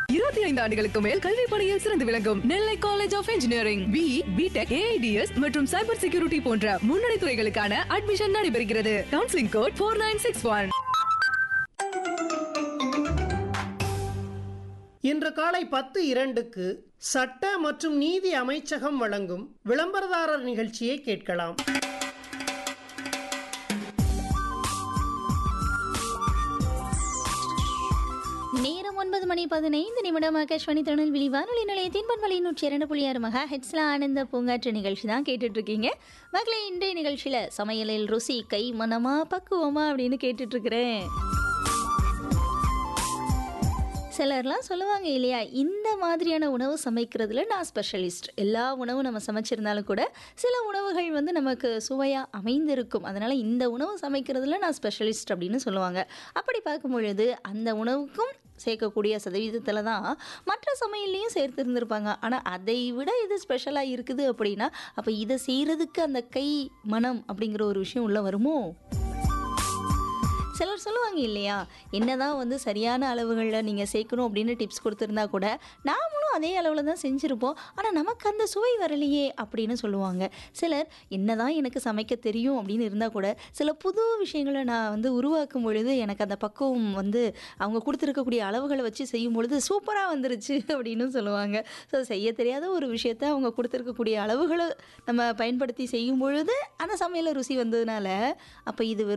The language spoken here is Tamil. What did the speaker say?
இருபத்தி ஐந்து ஆண்டுகளுக்கு மேல் கல்வி பணியில் சிறந்து விளங்கும் Nellai college of engineering B B Tech AIDS மற்றும் சைபர் செக்யூரிட்டி போன்ற முன்னணி துறைகளுக்கான அட்மிஷன் நடைபெறுகிறது counselling code four nine six one இன்று காலை பத்து இரண்டுக்கு சட்ட மற்றும் நீதி அமைச்சகம் வழங்கும் விளம்பரதாரர் நிகழ்ச்சியை கேட்கலாம் நேரம் ஒன்பது மணி பதினைந்து நிமிடம் ஆகாஷ்வாணி திருநெல்வேலி வானொலி நிலையத்தின் பண்பலை நூற்றி இரண்டு புள்ளி ஆறு மகா ஹெட்ஸ்ல ஆனந்த பூங்காற்று நிகழ்ச்சி தான் கேட்டுட்டு இருக்கீங்க மகளே இன்றைய நிகழ்ச்சியில சமையலில் ருசி கை மனமா பக்குவமா அப்படின்னு கேட்டுட்டு இருக்கிறேன் சிலர்லாம் சொல்லுவாங்க இல்லையா இந்த மாதிரியான உணவு சமைக்கிறதுல நான் ஸ்பெஷலிஸ்ட் எல்லா உணவும் நம்ம சமைச்சிருந்தாலும் கூட சில உணவுகள் வந்து நமக்கு சுவையாக அமைந்திருக்கும் அதனால் இந்த உணவு சமைக்கிறதுல நான் ஸ்பெஷலிஸ்ட் அப்படின்னு சொல்லுவாங்க அப்படி பார்க்கும் பொழுது அந்த உணவுக்கும் சேர்க்கக்கூடிய சதவீதத்தில் தான் மற்ற சமையல்லையும் சேர்த்துருந்துருப்பாங்க ஆனால் அதை விட இது ஸ்பெஷலாக இருக்குது அப்படின்னா அப்போ இதை செய்கிறதுக்கு அந்த கை மனம் அப்படிங்கிற ஒரு விஷயம் உள்ள வருமோ சிலர் சொல்லுவாங்க இல்லையா என்னதான் வந்து சரியான அளவுகளில் நீங்கள் சேர்க்கணும் அப்படின்னு டிப்ஸ் கொடுத்துருந்தா கூட நாமளும் அதே அளவில் தான் செஞ்சுருப்போம் ஆனால் நமக்கு அந்த சுவை வரலையே அப்படின்னு சொல்லுவாங்க சிலர் என்னதான் எனக்கு சமைக்க தெரியும் அப்படின்னு இருந்தால் கூட சில புது விஷயங்களை நான் வந்து உருவாக்கும் பொழுது எனக்கு அந்த பக்குவம் வந்து அவங்க கொடுத்துருக்கக்கூடிய அளவுகளை வச்சு செய்யும் பொழுது சூப்பராக வந்துருச்சு அப்படின்னு சொல்லுவாங்க ஸோ செய்ய தெரியாத ஒரு விஷயத்த அவங்க கொடுத்துருக்கக்கூடிய அளவுகளை நம்ம பயன்படுத்தி செய்யும் பொழுது அந்த சமையல ருசி வந்ததுனால அப்போ இது வெறும்